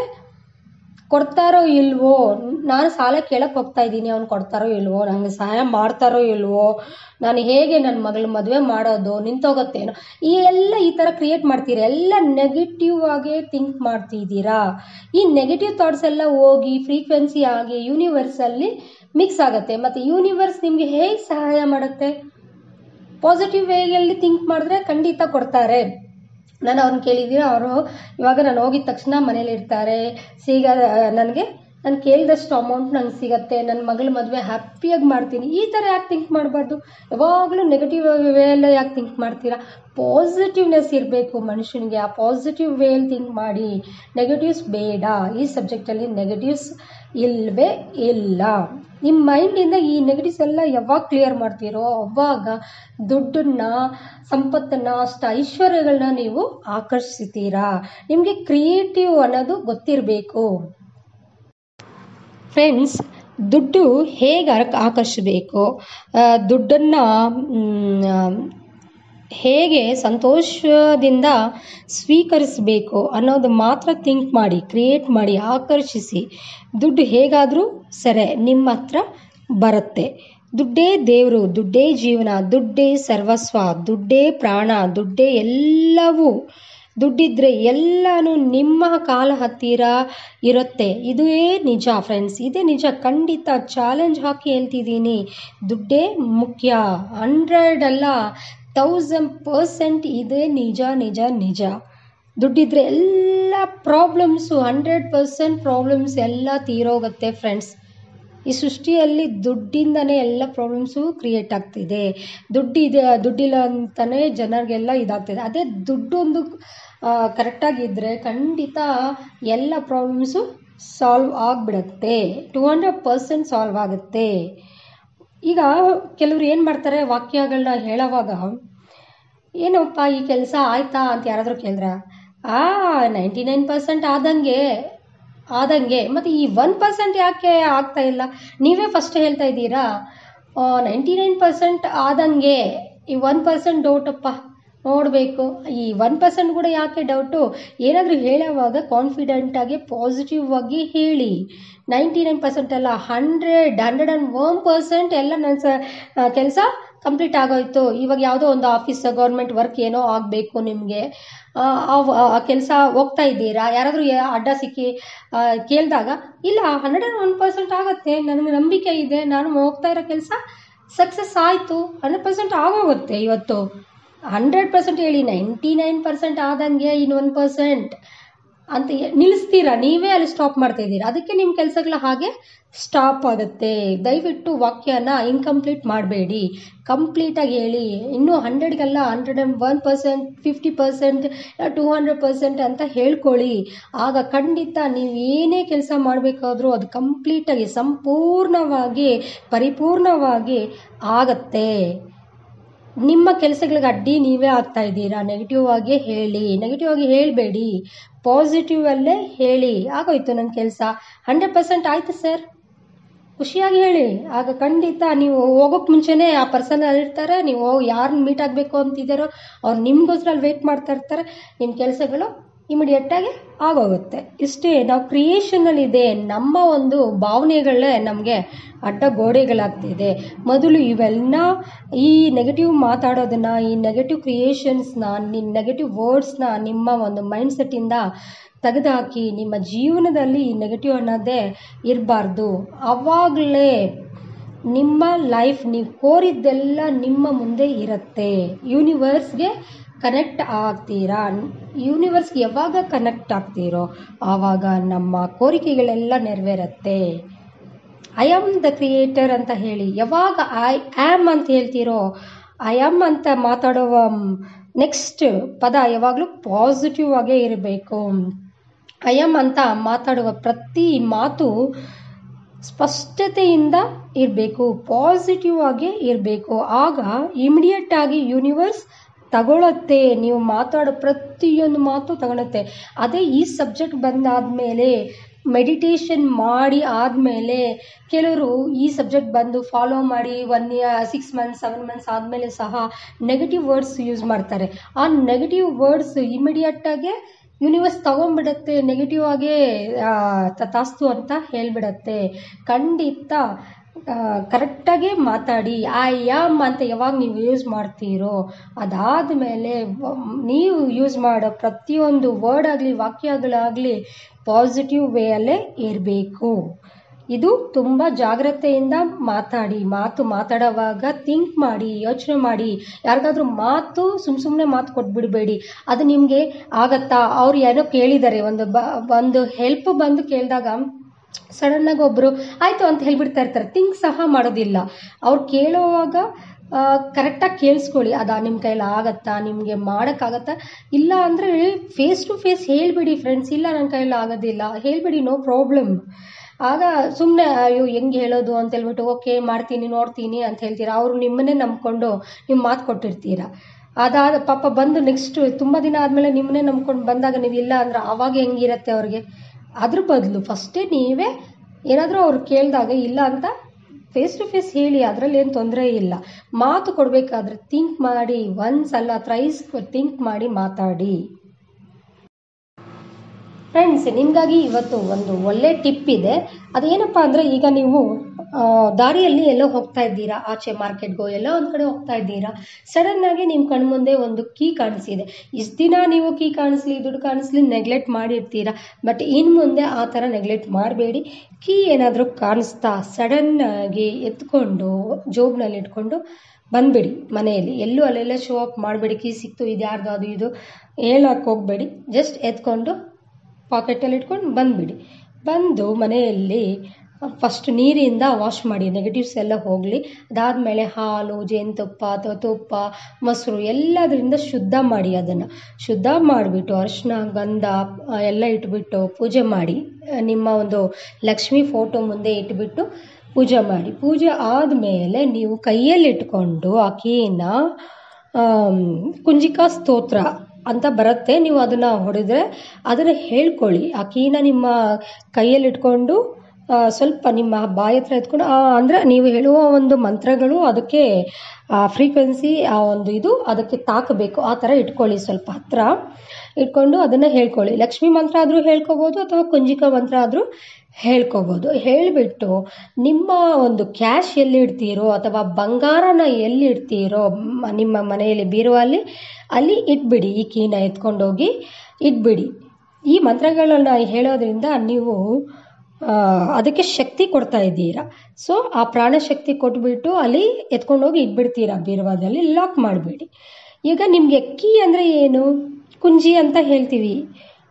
Speaker 1: ಕೊಡ್ತಾರೋ ಇಲ್ವೋ ನಾನು ಸಾಲ ಕೇಳಕ್ಕೆ ಹೋಗ್ತಾ ಇದ್ದೀನಿ ಅವ್ನು ಕೊಡ್ತಾರೋ ಇಲ್ವೋ ನನಗೆ ಸಹಾಯ ಮಾಡ್ತಾರೋ ಇಲ್ವೋ ನಾನು ಹೇಗೆ ನನ್ನ ಮಗಳ ಮದುವೆ ಮಾಡೋದು ನಿಂತೋಗುತ್ತೇನೋ ಈ ಎಲ್ಲ ಈ ಥರ ಕ್ರಿಯೇಟ್ ಮಾಡ್ತೀರಾ ಎಲ್ಲ ನೆಗೆಟಿವ್ ಆಗೇ ಥಿಂಕ್ ಮಾಡ್ತಿದ್ದೀರಾ ಈ ನೆಗೆಟಿವ್ ಥಾಟ್ಸ್ ಎಲ್ಲ ಹೋಗಿ ಫ್ರೀಕ್ವೆನ್ಸಿ ಆಗಿ ಯೂನಿವರ್ಸಲ್ಲಿ ಮಿಕ್ಸ್ ಆಗುತ್ತೆ ಮತ್ತು ಯೂನಿವರ್ಸ್ ನಿಮಗೆ ಹೇಗೆ ಸಹಾಯ ಮಾಡುತ್ತೆ ಪಾಸಿಟಿವ್ ವೇಯಲ್ಲಿ ಥಿಂಕ್ ಮಾಡಿದ್ರೆ ಖಂಡಿತ ಕೊಡ್ತಾರೆ ನಾನು ಅವ್ರನ್ನ ಕೇಳಿದ್ದೀನಿ ಅವರು ಇವಾಗ ನಾನು ಹೋಗಿದ ತಕ್ಷಣ ಮನೇಲಿ ಇರ್ತಾರೆ ಸಿಗ ನನಗೆ ನಾನು ಕೇಳಿದಷ್ಟು ಅಮೌಂಟ್ ನಂಗೆ ಸಿಗತ್ತೆ ನನ್ನ ಮಗಳ ಮದುವೆ ಹ್ಯಾಪಿಯಾಗಿ ಮಾಡ್ತೀನಿ ಈ ಥರ ಯಾಕೆ ಥಿಂಕ್ ಮಾಡಬಾರ್ದು ಯಾವಾಗಲೂ ನೆಗೆಟಿವ್ ವೇಯಲ್ಲೇ ಯಾಕೆ ಥಿಂಕ್ ಮಾಡ್ತೀರಾ ಪಾಸಿಟಿವ್ನೆಸ್ ಇರಬೇಕು ಮನುಷ್ಯನಿಗೆ ಆ ಪಾಸಿಟಿವ್ ವೇಯಲ್ಲಿ ಥಿಂಕ್ ಮಾಡಿ ನೆಗೆಟಿವ್ಸ್ ಬೇಡ ಈ ಸಬ್ಜೆಕ್ಟಲ್ಲಿ ನೆಗೆಟಿವ್ಸ್ ಇಲ್ಲವೇ ಇಲ್ಲ ನಿಮ್ಮ ಮೈಂಡಿಂದ ಈ ನೆಗೆಟಿವ್ಸ್ ಎಲ್ಲ ಯಾವಾಗ ಕ್ಲಿಯರ್ ಮಾಡ್ತೀರೋ ಅವಾಗ ದುಡ್ಡನ್ನ ಸಂಪತ್ತನ್ನು ಅಷ್ಟು ಐಶ್ವರ್ಯಗಳನ್ನ ನೀವು ಆಕರ್ಷಿಸ್ತೀರಾ ನಿಮಗೆ ಕ್ರಿಯೇಟಿವ್ ಅನ್ನೋದು ಗೊತ್ತಿರಬೇಕು ಫ್ರೆಂಡ್ಸ್ ದುಡ್ಡು ಹೇಗೆ ಆಕರ್ಷಿಸಬೇಕು ದುಡ್ಡನ್ನು ಹೇಗೆ ಸಂತೋಷದಿಂದ ಸ್ವೀಕರಿಸಬೇಕು ಅನ್ನೋದು ಮಾತ್ರ ಥಿಂಕ್ ಮಾಡಿ ಕ್ರಿಯೇಟ್ ಮಾಡಿ ಆಕರ್ಷಿಸಿ ದುಡ್ಡು ಹೇಗಾದರೂ ಸರಿ ನಿಮ್ಮ ಹತ್ರ ಬರುತ್ತೆ ದುಡ್ಡೇ ದೇವರು ದುಡ್ಡೇ ಜೀವನ ದುಡ್ಡೇ ಸರ್ವಸ್ವ ದುಡ್ಡೇ ಪ್ರಾಣ ದುಡ್ಡೇ ಎಲ್ಲವೂ ದುಡ್ಡಿದ್ರೆ ಎಲ್ಲನೂ ನಿಮ್ಮ ಕಾಲ ಹತ್ತಿರ ಇರುತ್ತೆ ಇದೇ ನಿಜ ಫ್ರೆಂಡ್ಸ್ ಇದೇ ನಿಜ ಖಂಡಿತ ಚಾಲೆಂಜ್ ಹಾಕಿ ಹೇಳ್ತಿದ್ದೀನಿ ದುಡ್ಡೇ ಮುಖ್ಯ ಹಂಡ್ರೆಡ್ ಅಲ್ಲ ತೌಸಂಡ್ ಪರ್ಸೆಂಟ್ ಇದೇ ನಿಜ ನಿಜ ನಿಜ ದುಡ್ಡಿದ್ರೆ ಎಲ್ಲ ಪ್ರಾಬ್ಲಮ್ಸು ಹಂಡ್ರೆಡ್ ಪರ್ಸೆಂಟ್ ಪ್ರಾಬ್ಲಮ್ಸ್ ಎಲ್ಲ ತೀರೋಗುತ್ತೆ ಫ್ರೆಂಡ್ಸ್ ಈ ಸೃಷ್ಟಿಯಲ್ಲಿ ದುಡ್ಡಿಂದನೇ ಎಲ್ಲ ಪ್ರಾಬ್ಲಮ್ಸು ಕ್ರಿಯೇಟ್ ಆಗ್ತಿದೆ ದುಡ್ಡಿದೆ ದುಡ್ಡಿಲ್ಲ ಅಂತಲೇ ಜನರಿಗೆಲ್ಲ ಇದಾಗ್ತಿದೆ ಅದೇ ದುಡ್ಡೊಂದು ಕರೆಕ್ಟಾಗಿದ್ದರೆ ಖಂಡಿತ ಎಲ್ಲ ಪ್ರಾಬ್ಲಮ್ಸು ಸಾಲ್ವ್ ಆಗಿಬಿಡುತ್ತೆ ಟು ಹಂಡ್ರೆಡ್ ಪರ್ಸೆಂಟ್ ಸಾಲ್ವ್ ಆಗುತ್ತೆ ಈಗ ಕೆಲವ್ರು ಏನು ಮಾಡ್ತಾರೆ ವಾಕ್ಯಗಳನ್ನ ಹೇಳೋವಾಗ ಏನಪ್ಪ ಈ ಕೆಲಸ ಆಯ್ತಾ ಅಂತ ಯಾರಾದರೂ ಕೇಳಿದ್ರ ಆ ನೈಂಟಿ ನೈನ್ ಪರ್ಸೆಂಟ್ ಆದಂಗೆ ಆದಂಗೆ ಮತ್ತು ಈ ಒನ್ ಪರ್ಸೆಂಟ್ ಯಾಕೆ ಆಗ್ತಾ ಇಲ್ಲ ನೀವೇ ಫಸ್ಟ್ ಹೇಳ್ತಾ ಇದ್ದೀರಾ ನೈಂಟಿ ನೈನ್ ಪರ್ಸೆಂಟ್ ಆದಂಗೆ ಈ ಒನ್ ಪರ್ಸೆಂಟ್ ಡೌಟಪ್ಪ ನೋಡಬೇಕು ಈ ಒನ್ ಪರ್ಸೆಂಟ್ ಕೂಡ ಯಾಕೆ ಡೌಟು ಏನಾದರೂ ಹೇಳೋವಾಗ ಕಾನ್ಫಿಡೆಂಟಾಗಿ ಪಾಸಿಟಿವ್ ಆಗಿ ಹೇಳಿ ನೈಂಟಿ ನೈನ್ ಪರ್ಸೆಂಟ್ ಅಲ್ಲ hundred hundred and one percent ಎಲ್ಲ ನನ್ನ ಸ ಕೆಲಸ ಕಂಪ್ಲೀಟ್ ಆಗೋಯ್ತು ಇವಾಗ ಯಾವುದೋ ಒಂದು ಆಫೀಸ್ ಗೌರ್ಮೆಂಟ್ ವರ್ಕ್ ಏನೋ ಆಗಬೇಕು ನಿಮಗೆ ಆ ಕೆಲಸ ಹೋಗ್ತಾ ಇದ್ದೀರಾ ಯಾರಾದರೂ ಅಡ್ಡ ಸಿಕ್ಕಿ ಕೇಳಿದಾಗ ಇಲ್ಲ ಹಂಡ್ರೆಡ್ ಆ್ಯಂಡ್ ಒನ್ ಪರ್ಸೆಂಟ್ ಆಗುತ್ತೆ ನನಗೆ ನಂಬಿಕೆ ಇದೆ ನಾನು ಹೋಗ್ತಾ ಇರೋ ಕೆಲಸ ಸಕ್ಸಸ್ ಆಯಿತು ಹಂಡ್ರೆಡ್ ಪರ್ಸೆಂಟ್ ಆಗೋಗುತ್ತೆ ಇವತ್ತು ಹಂಡ್ರೆಡ್ ಪರ್ಸೆಂಟ್ ಹೇಳಿ ನೈಂಟಿ ನೈನ್ ಪರ್ಸೆಂಟ್ ಆದಂಗೆ ಇನ್ನು ಒನ್ ಪರ್ಸೆಂಟ್ ಅಂತ ಹೇ- ನಿಲ್ಲಿಸ್ತೀರಾ ನೀವೇ ಅಲ್ಲಿ ಸ್ಟಾಪ್ ಮಾಡ್ತಾ ಇದ್ದೀರಾ ಅದಕ್ಕೆ ನಿಮ್ಮ ಕೆಲಸಗಳ ಹಾಗೆ ಸ್ಟಾಪ್ ಆಗುತ್ತೆ ದಯವಿಟ್ಟು ವಾಕ್ಯನ ಇನ್ಕಂಪ್ಲೀಟ್ ಮಾಡಬೇಡಿ ಕಂಪ್ಲೀಟಾಗಿ ಹೇಳಿ ಇನ್ನೂ ಹಂಡ್ರೆಡ್ಗೆಲ್ಲ hundred and one percent fifty percent two hundred percent ಅಂತ ಹೇಳ್ಕೊಳ್ಳಿ ಆಗ ಖಂಡಿತ ನೀವು ಏನೇ ಕೆಲಸ ಮಾಡಬೇಕಾದ್ರೂ ಅದು ಕಂಪ್ಲೀಟಾಗಿ ಸಂಪೂರ್ಣವಾಗಿ ಪರಿಪೂರ್ಣವಾಗಿ ಆಗತ್ತೆ ನಿಮ್ಮ ಕೆಲಸಗಳಿಗೆ ಅಡ್ಡಿ ನೀವೇ ಆಗ್ತಾ ಇದ್ದೀರಾ ನೆಗೆಟಿವ್ ಆಗಿ ಹೇಳಿ ನೆಗೆಟಿವ್ ಆಗಿ ಹೇಳಬೇಡಿ ಪಾಸಿಟಿವ್ ಅಲ್ಲೇ ಹೇಳಿ ಆಗೋಯ್ತು ನನ್ನ ಕೆಲಸ ಹಂಡ್ರೆಡ್ ಪರ್ಸೆಂಟ್ ಆಯ್ತು ಸರ್ ಖುಷಿಯಾಗಿ ಹೇಳಿ ಆಗ ಖಂಡಿತ ನೀವು ಹೋಗೋಕೆ ಮುಂಚೆನೇ ಆ ಪರ್ಸನ್ ಇರ್ತಾರೆ ನೀವು ಯಾರನ್ನ ಮೀಟ್ ಆಗಬೇಕು ಅಂತಿದ್ದಾರೋ ಅವ್ರು ನಿಮಗೋಸ್ಕರ ಅಲ್ಲಿ ವೆಯ್ಟ್ ಮಾಡ್ತಾ ಇರ್ತಾರೆ ನಿಮ್ಮ ಕೆಲಸಗಳು ಇಮಿಡಿಯೇಟಾಗಿ ಆಗೋಗುತ್ತೆ ಇಷ್ಟೇ ನಾವು ಕ್ರಿಯೇಷನಲ್ಲಿದೆ ನಮ್ಮ ಒಂದು ಭಾವನೆಗಳೇ ನಮಗೆ ಅಡ್ಡ ಗೋಡೆಗಳಾಗ್ತಿದೆ ಮೊದಲು ಇವೆಲ್ಲ ಈ ನೆಗೆಟಿವ್ ಮಾತಾಡೋದನ್ನ ಈ ನೆಗೆಟಿವ್ ಕ್ರಿಯೇಷನ್ಸ್ನ ನೆಗೆಟಿವ್ ವರ್ಡ್ಸ್ನ ನಿಮ್ಮ ಒಂದು ಮೈಂಡ್ ಸೆಟ್ಟಿಂದ ತೆಗೆದುಹಾಕಿ ನಿಮ್ಮ ಜೀವನದಲ್ಲಿ ಈ ನೆಗೆಟಿವ್ ಅನ್ನೋದೇ ಇರಬಾರ್ದು ಆವಾಗಲೇ ನಿಮ್ಮ ಲೈಫ್ ನೀವು ಕೋರಿದ್ದೆಲ್ಲ ನಿಮ್ಮ ಮುಂದೆ ಇರುತ್ತೆ ಯೂನಿವರ್ಸ್ಗೆ ಕನೆಕ್ಟ್ ಆಗ್ತೀರಾ ಯೂನಿವರ್ಸ್ಗೆ ಯಾವಾಗ ಕನೆಕ್ಟ್ ಆಗ್ತೀರೋ ಆವಾಗ ನಮ್ಮ ಕೋರಿಕೆಗಳೆಲ್ಲ ನೆರವೇರುತ್ತೆ ಐ ಆಮ್ ದ ಕ್ರಿಯೇಟರ್ ಅಂತ ಹೇಳಿ ಯಾವಾಗ ಐ ಆ್ಯಮ್ ಅಂತ ಹೇಳ್ತೀರೋ ಐ ಆಮ್ ಅಂತ ಮಾತಾಡುವ ನೆಕ್ಸ್ಟ್ ಪದ ಯಾವಾಗಲೂ ಪಾಸಿಟಿವ್ ಆಗೇ ಇರಬೇಕು ಐ ಆಮ್ ಅಂತ ಮಾತಾಡುವ ಪ್ರತಿ ಮಾತು ಸ್ಪಷ್ಟತೆಯಿಂದ ಇರಬೇಕು ಪಾಸಿಟಿವ್ ಆಗಿ ಇರಬೇಕು ಆಗ ಇಮಿಡಿಯೇಟ್ ಆಗಿ ಯೂನಿವರ್ಸ್ ತಗೊಳತ್ತೆ ನೀವು ಮಾತಾಡೋ ಪ್ರತಿಯೊಂದು ಮಾತು ತಗೊಳುತ್ತೆ ಅದೇ ಈ ಸಬ್ಜೆಕ್ಟ್ ಬಂದಾದಮೇಲೆ ಮೆಡಿಟೇಷನ್ ಮಾಡಿ ಆದಮೇಲೆ ಕೆಲವರು ಈ ಸಬ್ಜೆಕ್ಟ್ ಬಂದು ಫಾಲೋ ಮಾಡಿ one year six months seven months ಆದಮೇಲೆ ಸಹ ನೆಗೆಟಿವ್ ವರ್ಡ್ಸ್ ಯೂಸ್ ಮಾಡ್ತಾರೆ ಆ ನೆಗೆಟಿವ್ ವರ್ಡ್ಸ್ ಇಮಿಡಿಯೇಟಾಗೆ ಯೂನಿವರ್ಸ್ ತಗೊಂಡ್ಬಿಡತ್ತೆ ನೆಗೆಟಿವ್ ಆಗೇ ತಥಾಸ್ತು ಅಂತ ಹೇಳ್ಬಿಡತ್ತೆ ಖಂಡಿತ ಕರೆಕ್ಟಾಗೆ ಮಾತಾಡಿ ಆ ಯಾಮ್ ಅಂತ ಯಾವಾಗ ನೀವು ಯೂಸ್ ಮಾಡ್ತೀರೋ ಅದಾದಮೇಲೆ ನೀವು ಯೂಸ್ ಮಾಡೋ ಪ್ರತಿಯೊಂದು ವರ್ಡ್ ಆಗಲಿ ವಾಕ್ಯಗಳಾಗಲಿ ಪಾಸಿಟಿವ್ ವೇಯಲ್ಲೇ ಇರಬೇಕು ಇದು ತುಂಬ ಜಾಗ್ರತೆಯಿಂದ ಮಾತಾಡಿ ಮಾತು ಮಾತಾಡೋವಾಗ ಥಿಂಕ್ ಮಾಡಿ ಯೋಚನೆ ಮಾಡಿ ಯಾರಿಗಾದ್ರೂ ಮಾತು ಸುಮ್ಮ ಸುಮ್ಮನೆ ಮಾತು ಕೊಟ್ಬಿಡಬೇಡಿ ಅದು ನಿಮಗೆ ಆಗತ್ತಾ ಅವ್ರು ಏನೋ ಕೇಳಿದ್ದಾರೆ ಒಂದು ಬ ಒಂದು ಹೆಲ್ಪ್ ಬಂದು ಕೇಳಿದಾಗ ಸಡನ್ನಾಗಿ ಒಬ್ಬರು ಆಯಿತು ಅಂತ ಹೇಳ್ಬಿಡ್ತಾ ಇರ್ತಾರೆ ಥಿಂಕ್ ಸಹ ಮಾಡೋದಿಲ್ಲ ಅವ್ರು ಕೇಳೋವಾಗ ಕರೆಕ್ಟಾಗಿ ಕೇಳಿಸ್ಕೊಳ್ಳಿ ಅದಾ ನಿಮ್ಮ ಕೈಲಿ ಆಗತ್ತಾ ನಿಮಗೆ ಮಾಡೋಕ್ಕಾಗತ್ತಾ ಇಲ್ಲ ಅಂದರೆ ಫೇಸ್ ಟು ಫೇಸ್ ಹೇಳಿಬಿಡಿ ಫ್ರೆಂಡ್ಸ್ ಇಲ್ಲ ನನ್ನ ಕೈಲಿ ಆಗೋದಿಲ್ಲ ಹೇಳಿಬಿಡಿ ನೋ ಪ್ರಾಬ್ಲಮ್ ಆಗ ಸುಮ್ಮನೆ ಅಯ್ಯೋ ಹೆಂಗೆ ಹೇಳೋದು ಅಂತ ಹೇಳ್ಬಿಟ್ಟು ಓಕೆ ಮಾಡ್ತೀನಿ ನೋಡ್ತೀನಿ ಅಂತ ಹೇಳ್ತೀರಾ ಅವರು ನಿಮ್ಮನ್ನೇ ನಂಬ್ಕೊಂಡು ನೀವು ಮಾತು ಕೊಟ್ಟಿರ್ತೀರ ಅದಾದ ಪಾಪ ಬಂದು ನೆಕ್ಸ್ಟ್ ತುಂಬ ದಿನ ಆದಮೇಲೆ ನಿಮ್ಮನ್ನೇ ನಂಬ್ಕೊಂಡು ಬಂದಾಗ ನೀವು ಇಲ್ಲ ಅಂದ್ರೆ ಆವಾಗ ಹೆಂಗಿರತ್ತೆ ಅವ್ರಿಗೆ ಅದ್ರ ಬದಲು ಫಸ್ಟೇ ನೀವೇ ಏನಾದರೂ ಅವ್ರು ಕೇಳಿದಾಗ ಇಲ್ಲ ಅಂತ ಫೇಸ್ ಟು ಫೇಸ್ ಹೇಳಿ ಅದರಲ್ಲಿ ಏನು ತೊಂದರೆ ಇಲ್ಲ ಮಾತು ಕೊಡಬೇಕಾದ್ರೆ ಥಿಂಕ್ ಮಾಡಿ ಒನ್ಸ್ ಅಲ್ಲ ಥ್ರೈಸ್ ಥಿಂಕ್ ಮಾಡಿ ಮಾತಾಡಿ ಫ್ರೆಂಡ್ಸ್ ನಿಮಗಾಗಿ ಇವತ್ತು ಒಂದು ಒಳ್ಳೆ ಟಿಪ್ ಇದೆ ಅದೇನಪ್ಪ ಅಂದರೆ ಈಗ ನೀವು ದಾರಿಯಲ್ಲಿ ಎಲ್ಲೋ ಹೋಗ್ತಾ ಇದ್ದೀರಾ ಆಚೆ ಮಾರ್ಕೆಟ್ಗೋ ಎಲ್ಲೋ ಒಂದು ಕಡೆ ಹೋಗ್ತಾ ಇದ್ದೀರಾ ಸಡನ್ನಾಗಿ ನಿಮ್ಮ ಕಣ್ಮುಂದೆ ಒಂದು ಕೀ ಕಾಣಿಸಿದೆ ಇಷ್ಟು ದಿನ ನೀವು ಕೀ ಕಾಣಿಸ್ಲಿ ದುಡ್ಡು ಕಾಣಿಸ್ಲಿ ನೆಗ್ಲೆಕ್ಟ್ ಮಾಡಿರ್ತೀರಾ ಬಟ್ ಇನ್ನು ಮುಂದೆ ಆ ಥರ ನೆಗ್ಲೆಕ್ಟ್ ಮಾಡಬೇಡಿ ಕೀ ಏನಾದರೂ ಕಾಣಿಸ್ತಾ ಸಡನ್ನಾಗಿ ಎತ್ಕೊಂಡು ಜೋಬ್ನಲ್ಲಿ ಇಟ್ಕೊಂಡು ಬಂದ್ಬಿಡಿ ಮನೆಯಲ್ಲಿ ಎಲ್ಲೂ ಅಲ್ಲೆಲ್ಲ ಶೋ ಅಪ್ ಮಾಡಬೇಡಿ ಕೀ ಸಿಕ್ತು ಇದು ಯಾರ್ದು ಅದು ಇದು ಹೇಳಕ್ಕೆ ಹೋಗಬೇಡಿ ಜಸ್ಟ್ ಎತ್ಕೊಂಡು ಪಾಕೆಟಲ್ಲಿ ಇಟ್ಕೊಂಡು ಬಂದುಬಿಡಿ ಬಂದು ಮನೆಯಲ್ಲಿ ಫಸ್ಟ್ ನೀರಿಂದ ವಾಶ್ ಮಾಡಿ ನೆಗೆಟಿವ್ಸ್ ಎಲ್ಲ ಹೋಗಲಿ ಅದಾದಮೇಲೆ ಹಾಲು ಜೇನುತುಪ್ಪ ಅಥವಾ ತುಪ್ಪ ಮೊಸರು ಎಲ್ಲದರಿಂದ ಶುದ್ಧ ಮಾಡಿ ಅದನ್ನು ಶುದ್ಧ ಮಾಡಿಬಿಟ್ಟು ಅರಿಶಿನ ಗಂಧ ಎಲ್ಲ ಇಟ್ಬಿಟ್ಟು ಪೂಜೆ ಮಾಡಿ ನಿಮ್ಮ ಒಂದು ಲಕ್ಷ್ಮಿ ಫೋಟೋ ಮುಂದೆ ಇಟ್ಬಿಟ್ಟು ಪೂಜೆ ಮಾಡಿ ಪೂಜೆ ಆದಮೇಲೆ ನೀವು ಕೈಯಲ್ಲಿ ಇಟ್ಕೊಂಡು ಆ ಕೀನ ಕುಂಜಿಕಾ ಸ್ತೋತ್ರ ಅಂತ ಬರುತ್ತೆ ನೀವು ಅದನ್ನು ಹೊಡೆದ್ರೆ ಅದನ್ನು ಹೇಳ್ಕೊಳ್ಳಿ ಆ ಕೀನ ನಿಮ್ಮ ಕೈಯಲ್ಲಿ ಇಟ್ಕೊಂಡು ಸ್ವಲ್ಪ ನಿಮ್ಮ ಬಾಯಿ ಹತ್ರ ಎತ್ಕೊಂಡು ಅಂದರೆ ನೀವು ಹೇಳುವ ಒಂದು ಮಂತ್ರಗಳು ಅದಕ್ಕೆ ಫ್ರೀಕ್ವೆನ್ಸಿ ಆ ಒಂದು ಇದು ಅದಕ್ಕೆ ತಾಕಬೇಕು ಆ ಥರ ಇಟ್ಕೊಳ್ಳಿ ಸ್ವಲ್ಪ ಹತ್ರ ಇಟ್ಕೊಂಡು ಅದನ್ನು ಹೇಳ್ಕೊಳ್ಳಿ ಲಕ್ಷ್ಮೀ ಮಂತ್ರ ಆದರೂ ಹೇಳ್ಕೊಬೋದು ಅಥವಾ ಕುಂಜಿಕ ಮಂತ್ರ ಆದರೂ ಹೇಳ್ಕೊಬೋದು ಹೇಳಿಬಿಟ್ಟು ನಿಮ್ಮ ಒಂದು ಕ್ಯಾಶ್ ಎಲ್ಲಿ ಇಡ್ತೀರೋ ಅಥವಾ ಬಂಗಾರನ ಎಲ್ಲಿ ಇಡ್ತೀರೋ ನಿಮ್ಮ ಮನೆಯಲ್ಲಿ ಬೀರುವಲ್ಲಿ ಅಲ್ಲಿ ಇಟ್ಬಿಡಿ ಈ ಕೀನ ಎತ್ಕೊಂಡೋಗಿ ಇಟ್ಬಿಡಿ ಈ ಮಂತ್ರಗಳನ್ನು ಹೇಳೋದ್ರಿಂದ ನೀವು ಅದಕ್ಕೆ ಶಕ್ತಿ ಕೊಡ್ತಾ ಇದ್ದೀರಾ ಸೊ ಆ ಪ್ರಾಣಶಕ್ತಿ ಕೊಟ್ಬಿಟ್ಟು ಅಲ್ಲಿ ಎತ್ಕೊಂಡೋಗಿ ಇಟ್ಬಿಡ್ತೀರಾ ಬೀರುವಾದಲ್ಲಿ ಲಾಕ್ ಮಾಡಬೇಡಿ ಈಗ ನಿಮಗೆ ಕೀ ಅಂದರೆ ಏನು ಕುಂಜಿ ಅಂತ ಹೇಳ್ತೀವಿ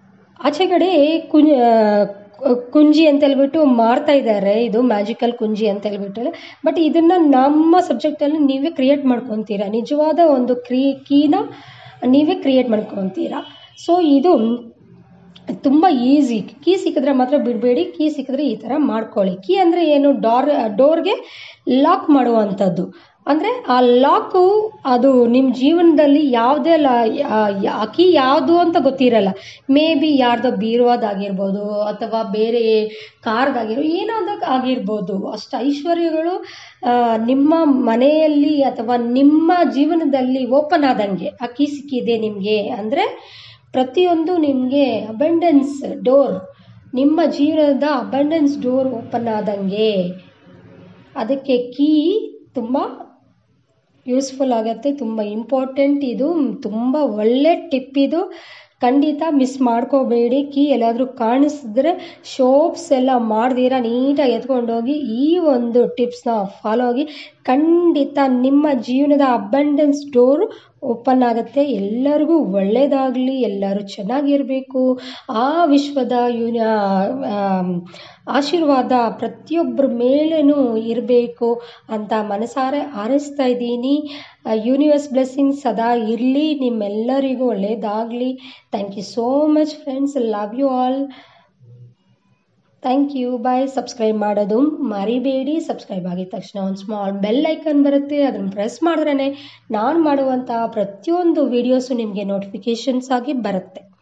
Speaker 1: ಆಚೆಗಡೆ ಕುಂ ಕುಂಜಿ ಅಂತ ಹೇಳ್ಬಿಟ್ಟು ಮಾರ್ತಾ ಇದ್ದಾರೆ ಇದು ಮ್ಯಾಜಿಕಲ್ ಕುಂಜಿ ಅಂತ ಹೇಳ್ಬಿಟ್ಟು ಬಟ್ ಇದನ್ನು ನಮ್ಮ ಸಬ್ಜೆಕ್ಟಲ್ಲಿ ನೀವೇ ಕ್ರಿಯೇಟ್ ಮಾಡ್ಕೊತೀರಾ ನಿಜವಾದ ಒಂದು ಕ್ರೀ ಕೀನ ನೀವೇ ಕ್ರಿಯೇಟ್ ಮಾಡ್ಕೊತೀರಾ ಸೊ ಇದು ತುಂಬ ಈಸಿ ಕೀ ಸಿಕ್ಕಿದ್ರೆ ಮಾತ್ರ ಬಿಡಬೇಡಿ ಕೀ ಸಿಕ್ಕಿದ್ರೆ ಈ ಥರ ಮಾಡ್ಕೊಳ್ಳಿ ಕೀ ಅಂದರೆ ಏನು ಡೋರ್ ಡೋರ್ಗೆ ಲಾಕ್ ಮಾಡುವಂಥದ್ದು ಅಂದರೆ ಆ ಲಾಕು ಅದು ನಿಮ್ಮ ಜೀವನದಲ್ಲಿ ಯಾವುದೇ ಲ ಆ ಕೀ ಯಾವುದು ಅಂತ ಗೊತ್ತಿರಲ್ಲ ಮೇ ಬಿ ಯಾರ್ದೋ ಬೀರುವಾದಾಗಿರ್ಬೋದು ಅಥವಾ ಬೇರೆ ಕಾರ್ದಾಗಿರೋ ಏನೋ ಒಂದು ಆಗಿರ್ಬೋದು ಅಷ್ಟು ಐಶ್ವರ್ಯಗಳು ನಿಮ್ಮ ಮನೆಯಲ್ಲಿ ಅಥವಾ ನಿಮ್ಮ ಜೀವನದಲ್ಲಿ ಓಪನ್ ಆದಂಗೆ ಆ ಕೀ ಸಿಕ್ಕಿದೆ ನಿಮಗೆ ಅಂದರೆ ಪ್ರತಿಯೊಂದು ನಿಮಗೆ ಅಬೆಂಡೆನ್ಸ್ ಡೋರ್ ನಿಮ್ಮ ಜೀವನದ ಅಬೆಂಡೆನ್ಸ್ ಡೋರ್ ಓಪನ್ ಆದಂಗೆ ಅದಕ್ಕೆ ಕೀ ತುಂಬ ಯೂಸ್ಫುಲ್ ಆಗುತ್ತೆ ತುಂಬ ಇಂಪಾರ್ಟೆಂಟ್ ಇದು ತುಂಬ ಒಳ್ಳೆ ಟಿಪ್ ಇದು ಖಂಡಿತ ಮಿಸ್ ಮಾಡ್ಕೋಬೇಡಿ ಕೀ ಎಲ್ಲಾದರೂ ಕಾಣಿಸಿದ್ರೆ ಶೋಪ್ಸ್ ಎಲ್ಲ ಮಾಡ್ದಿರ ನೀಟಾಗಿ ಎತ್ಕೊಂಡೋಗಿ ಈ ಒಂದು ಟಿಪ್ಸ್ನ ಫಾಲೋ ಆಗಿ ಖಂಡಿತ ನಿಮ್ಮ ಜೀವನದ ಅಬಂಡೆನ್ಸ್ ಡೋರು ಓಪನ್ ಆಗುತ್ತೆ ಎಲ್ಲರಿಗೂ ಒಳ್ಳೆಯದಾಗಲಿ ಎಲ್ಲರೂ ಚೆನ್ನಾಗಿರಬೇಕು ಆ ವಿಶ್ವದ ಯುನ ಆಶೀರ್ವಾದ ಪ್ರತಿಯೊಬ್ಬರ ಮೇಲೇನೂ ಇರಬೇಕು ಅಂತ ಮನಸಾರೆ ಹಾರೈಸ್ತಾ ಇದ್ದೀನಿ ಯೂನಿವರ್ಸ್ ಬ್ಲೆಸ್ಸಿಂಗ್ ಸದಾ ಇರಲಿ ನಿಮ್ಮೆಲ್ಲರಿಗೂ ಒಳ್ಳೆಯದಾಗಲಿ thank you so much friends love you all thank you bye subscribe ಮಾಡೋದು ಮರಿಬೇಡಿ ಸಬ್ಸ್ಕ್ರೈಬ್ ಆಗಿದ ತಕ್ಷಣ ಒಂದು ಸ್ಮಾಲ್ ಬೆಲ್ ಐಕನ್ ಬರುತ್ತೆ ಅದನ್ನು ಪ್ರೆಸ್ ಮಾಡಿದ್ರೇ ನಾನು ಮಾಡುವಂಥ ಪ್ರತಿಯೊಂದು ವೀಡಿಯೋಸು ನಿಮಗೆ ನೋಟಿಫಿಕೇಷನ್ಸ್ ಆಗಿ ಬರುತ್ತೆ